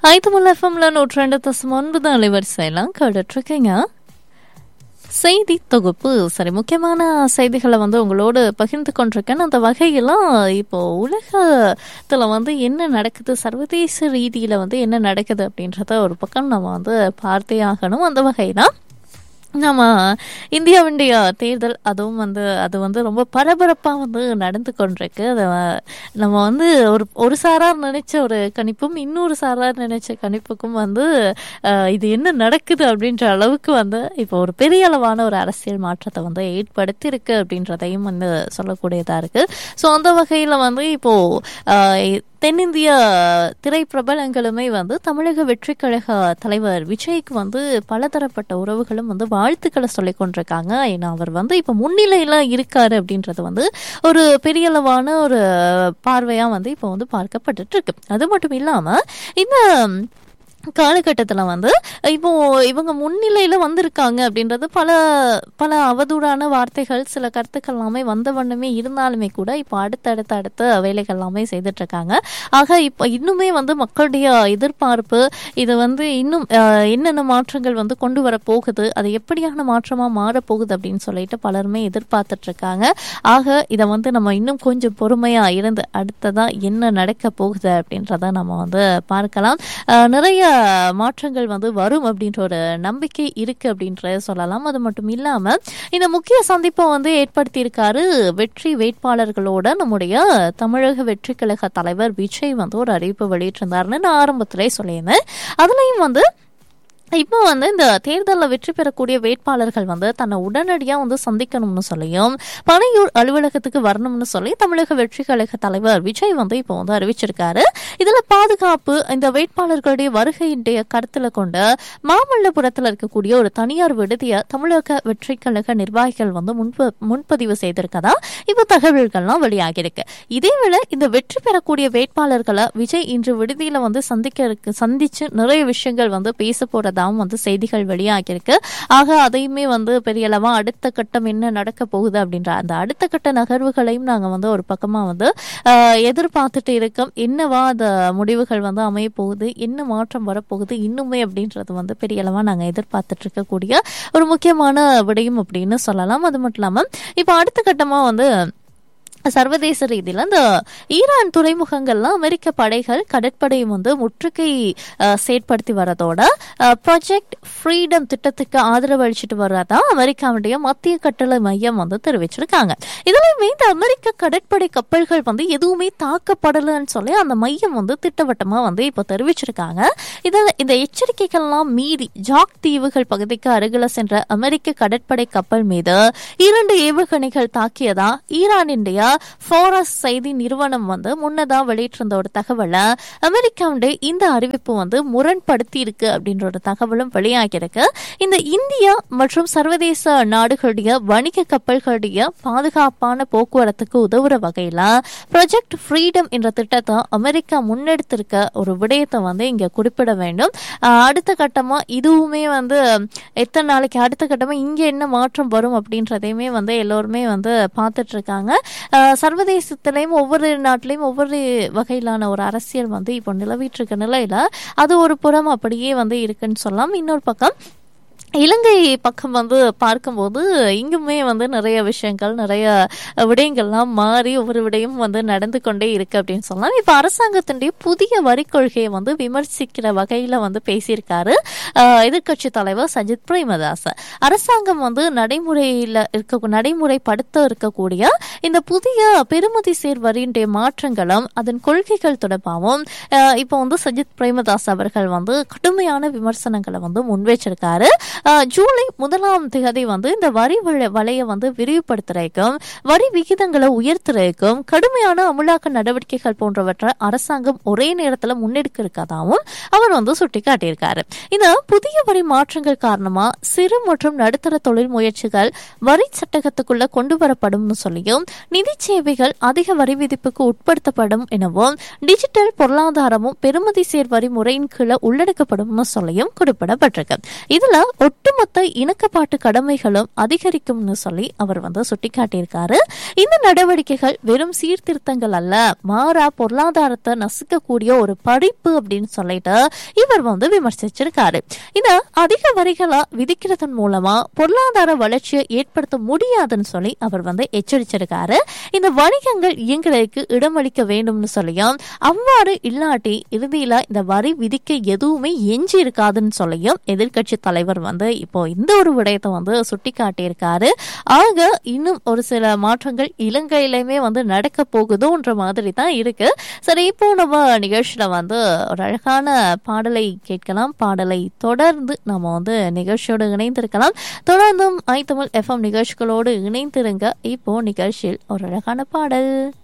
ஐத்துமுல் எஃப்எம்ல நூற்றி ரெண்டு தசம் ஒன்பது அலைவரிசையெல்லாம் கேட்டுட்ருக்கீங்க செய்தி தொகுப்பு சரி முக்கியமான செய்திகளை வந்து உங்களோடு பகிர்ந்து கொண்டிருக்கேன் அந்த வகையில் இப்போ உலகத்தில் வந்து என்ன நடக்குது சர்வதேச ரீதியில் வந்து என்ன நடக்குது அப்படின்றத ஒரு பக்கம் நம்ம வந்து பார்த்தே ஆகணும் அந்த வகையில் நம்ம இந்தியாவுடைய தேர்தல் அதுவும் வந்து அது வந்து ரொம்ப பரபரப்பாக வந்து நடந்து கொண்டிருக்கு அதை நம்ம வந்து ஒரு ஒரு சாரார் நினைச்ச ஒரு கணிப்பும் இன்னொரு சாரார் நினைச்ச கணிப்புக்கும் வந்து அஹ், இது என்ன நடக்குது அப்படின்ற அளவுக்கு வந்து இப்போ ஒரு பெரிய அளவான ஒரு அரசியல் மாற்றத்தை வந்து ஏற்படுத்தியிருக்கு அப்படின்றதையும் வந்து சொல்லக்கூடியதாக இருக்கு ஸோ அந்த வகையில் வந்து இப்போ அஹ், தென்னிந்திய திரைப்பிரபலங்களுமே வந்து தமிழக வெற்றி கழக தலைவர் விஜய்க்கு வந்து பலதரப்பட்ட உறவுகளும் வந்து வாழ்த்துக்களை சொல்லிக் கொண்டிருக்காங்க ஏன்னா அவர் வந்து இப்போ முன்னிலையில இருக்காரு அப்படின்றது வந்து ஒரு பெரிய அளவான ஒரு பார்வையா வந்து இப்போ வந்து பார்க்கப்பட்டுட்டு இருக்கு அது மட்டும் இல்லாம இந்த காலகட்டத்தில் வந்து இப்போ இவங்க முன்னிலையில் வந்திருக்காங்க அப்படின்றது பல பல அவதூறான வார்த்தைகள் சில கருத்துக்கள் எல்லாமே வந்த வண்ணமே இருந்தாலுமே கூட இப்போ அடுத்தடுத்த அடுத்த வேலைகள் எல்லாமே செய்துட்டு இருக்காங்க ஆக இப்போ இன்னுமே வந்து மக்களுடைய எதிர்பார்ப்பு இது வந்து இன்னும் அஹ், என்னென்ன மாற்றங்கள் வந்து கொண்டு வர போகுது அது எப்படியான மாற்றமாக மாறப்போகுது அப்படின்னு சொல்லிட்டு பலருமே எதிர்பார்த்துட்டு இருக்காங்க ஆக இதை வந்து நம்ம இன்னும் கொஞ்சம் பொறுமையா இருந்து அடுத்ததா என்ன நடக்க போகுது அப்படின்றத நம்ம வந்து பார்க்கலாம் அஹ், நிறைய மாற்றங்கள் வந்து வரும் அப்படின்ற ஒரு நம்பிக்கை இருக்கு அப்படின்றத சொல்லலாம் அது மட்டும் இல்லாம இந்த முக்கிய சந்திப்பை வந்து ஏற்படுத்தியிருக்காரு வெற்றி வேட்பாளர்களோட நம்முடைய தமிழக வெற்றி கழக தலைவர் விஜய் வந்து ஒரு அறிவிப்பு வெளியிட்டிருந்தாருன்னு நான் ஆரம்பத்திலே சொல்லியிருந்தேன் அதுலயும் வந்து இப்போ வந்து இந்த தேர்தலில் வெற்றி பெறக்கூடிய வேட்பாளர்கள் வந்து தன்னை உடனடியாக வந்து சந்திக்கணும்னு சொல்லியும் பனையூர் அலுவலகத்துக்கு வரணும்னு சொல்லி தமிழக வெற்றி கழக தலைவர் விஜய் வந்து இப்போ வந்து அறிவிச்சிருக்காரு இதில் பாதுகாப்பு இந்த வேட்பாளர்களுடைய வருகையின்றைய கருத்தில் கொண்டு மாமல்லபுரத்தில் இருக்கக்கூடிய ஒரு தனியார் விடுதியை தமிழக வெற்றி கழக நிர்வாகிகள் வந்து முன்ப முன்பதிவு செய்திருக்கதா இப்போ தகவல்கள்லாம் வெளியாகியிருக்கு இதேவேளை இந்த வெற்றி பெறக்கூடிய வேட்பாளர்களை விஜய் இன்று விடுதியில வந்து சந்திக்க இருக்கு சந்திச்சு நிறைய விஷயங்கள் வந்து பேச போறதாவும் வந்து செய்திகள் வெளியாகியிருக்கு ஆக அதையுமே வந்து பெரிய அளவா அடுத்த கட்டம் என்ன நடக்க போகுது அப்படின்ற அந்த அடுத்த கட்ட நகர்வுகளையும் நாங்க வந்து ஒரு பக்கமா வந்து ஆஹ், எதிர்பார்த்துட்டு இருக்கோம் என்னவா அந்த முடிவுகள் வந்து அமைய போகுது என்ன மாற்றம் வரப்போகுது இன்னுமே அப்படின்றது வந்து பெரிய அளவா நாங்க எதிர்பார்த்துட்டு இருக்கக்கூடிய ஒரு முக்கியமான விடயம் அப்படின்னு சொல்லலாம் அது மட்டும் இல்லாம இப்போ அடுத்த கட்டமா வந்து சர்வதேச ரீதியில் இந்த ஈரான் துறைமுகங்கள்லாம் அமெரிக்க படைகள் கடற்படையும் வந்து முற்றுகை அஹ், செயற்படுத்தி வரதோட ப்ராஜெக்ட் ஃப்ரீடம் திட்டத்துக்கு ஆதரவு அளிச்சுட்டு வர்றதா அமெரிக்காவுடைய மத்திய கட்டளை மையம் வந்து தெரிவிச்சிருக்காங்க இதுலயுமே இந்த அமெரிக்க கடற்படை கப்பல்கள் வந்து எதுவுமே தாக்கப்படலைன்னு சொல்லி அந்த மையம் வந்து திட்டவட்டமா வந்து இப்போ தெரிவிச்சிருக்காங்க இதில் இந்த எச்சரிக்கைகள்லாம் மீறி ஜாக் தீவுகள் பகுதிக்கு அருகில சென்ற அமெரிக்க கடற்படை கப்பல் மீது இரண்டு ஏவுகணைகள் தாக்கியதா ஈரானுடைய ஃபோரஸ் செய்தி நிறுவனம் வந்து முன்னதா வெளியிட்டிருந்த ஒரு தகவலை அமெரிக்காவுடைய இந்த அறிவிப்பு வந்து முரண்படுத்தி இருக்கு அப்படின்ற ஒரு தகவலும் வெளியாகியிருக்கு இந்த இந்தியா மற்றும் சர்வதேச நாடுகளுடைய வணிக கப்பல்களுடைய பாதுகாப்பான போக்குவரத்துக்கு உதவுற வகையில ப்ராஜெக்ட் ஃப்ரீடம் என்ற திட்டத்தை அமெரிக்கா முன்னெடுத்திருக்க ஒரு விடயத்தை வந்து இங்க குறிப்பிட வேண்டும் ஆஹ் அடுத்த கட்டமா இதுவுமே வந்து எத்தனை நாளைக்கு அடுத்த கட்டமா இங்க என்ன மாற்றம் வரும் அப்படின்றதையுமே வந்து எல்லோருமே வந்து பார்த்துட்டு இருக்காங்க ஆஹ் சர்வதேசத்திலையும் ஒவ்வொரு நாட்டிலையும் ஒவ்வொரு வகையிலான ஒரு அரசியல் வந்து இப்போ நிலவிட்டு இருக்க நிலையில அது ஒரு புறம் அப்படியே வந்து இருக்குன்னு சொல்லலாம் இன்னொரு பக்கம் இலங்கை பக்கம் வந்து பார்க்கும்போது இங்குமே வந்து நிறைய விஷயங்கள் நிறைய விடயங்கள்லாம் மாறி ஒவ்வொரு விடயம் வந்து நடந்து கொண்டே இருக்கு அப்படின்னு சொல்லலாம் இப்போ அரசாங்கத்தினுடைய புதிய வரி கொள்கையை வந்து விமர்சிக்கிற வகையில வந்து பேசியிருக்காரு ஆஹ் எதிர்க்கட்சி தலைவர் சஜித் பிரேமதாஸ் அரசாங்கம் வந்து நடைமுறையில் இருக்க நடைமுறைப்படுத்த இருக்கக்கூடிய இந்த புதிய பெருமதி சேர் வரியினுடைய மாற்றங்களும் அதன் கொள்கைகள் தொடர்பாகவும் ஆஹ் இப்போ வந்து சஜித் பிரேமதாஸ் அவர்கள் வந்து கடுமையான விமர்சனங்களை வந்து முன்வைச்சிருக்காரு ஆஹ் ஜூலை முதலாம் தேதி வந்து இந்த வரி வள- வலைய வந்து விரிவுபடுத்துறதுக்கும் வரி விகிதங்களை உயர்த்துறதுக்கும் கடுமையான அமலாக்க நடவடிக்கைகள் போன்றவற்றை அரசாங்கம் ஒரே நேரத்தில் முன்னெடுக்க இருக்கதாகவும் அவர் வந்து சுட்டிக்காட்டியிருக்காரு இந்த புதிய வரி மாற்றங்கள் காரணமா சிறு மற்றும் நடுத்தர தொழில் முயற்சிகள் வரி சட்டகத்துக்குள்ள கொண்டு வரப்படும்னு சொல்லியும் நிதி சேவைகள் அதிக வரி விதிப்புக்கு உட்படுத்தப்படும் எனவும் டிஜிட்டல் பொருளாதாரமும் பெறுமதி சேர் வரி முறையின் கீழே உள்ளடக்கப்படும்னு சொல்லியும் குறிப்பிடப்பட்டிருக்கு இதுல ஒட்டுமொத்த இணக்கப்பாட்டு கடமைகளும் அதிகரிக்கும்னு சொல்லி அவர் வந்து சுட்டிக்காட்டியிருக்காரு இந்த நடவடிக்கைகள் வெறும் சீர்திருத்தங்கள் அல்ல மாறா பொருளாதாரத்தை நசுக்கக்கூடிய ஒரு படிப்பு அப்படின்னு சொல்லிட்டு இவர் வந்து விமர்சிச்சிருக்காரு இந்த அதிக வரிகளா விதிக்கிறதன் மூலமா பொருளாதார வளர்ச்சியை ஏற்படுத்த முடியாதுன்னு சொல்லி அவர் வந்து எச்சரிச்சிருக்காரு இந்த வணிகங்கள் இயங்குறதுக்கு இடமளிக்க வேண்டும்னு சொல்லியும் அவ்வாறு இல்லாட்டி இறுதியில இந்த வரி விதிக்க எதுவுமே எஞ்சி இருக்காதுன்னு சொல்லியும் எதிர்க்கட்சி தலைவர் வந்து இப்போ இந்த ஒரு விடயத்தை வந்து சுட்டி காட்டியிருக்காரு ஆக இன்னும் ஒரு சில மாற்றங்கள் இலங்கையிலுமே வந்து நடக்க போகுதோன்ற மாதிரி தான் இருக்கு சரி இப்போ நம்ம நிகழ்ச்சியில வந்து ஒரு அழகான பாடலை கேட்கலாம் பாடலை தொடர்ந்து நம்ம வந்து நிகழ்ச்சியோடு இணைந்திருக்கலாம் தொடர்ந்தும் ஐ தமிழ் எஃப்எம் நிகழ்ச்சிகளோடு இணைந்திருங்க இப்போ நிகழ்ச்சியில் ஒரு அழகான பாடல்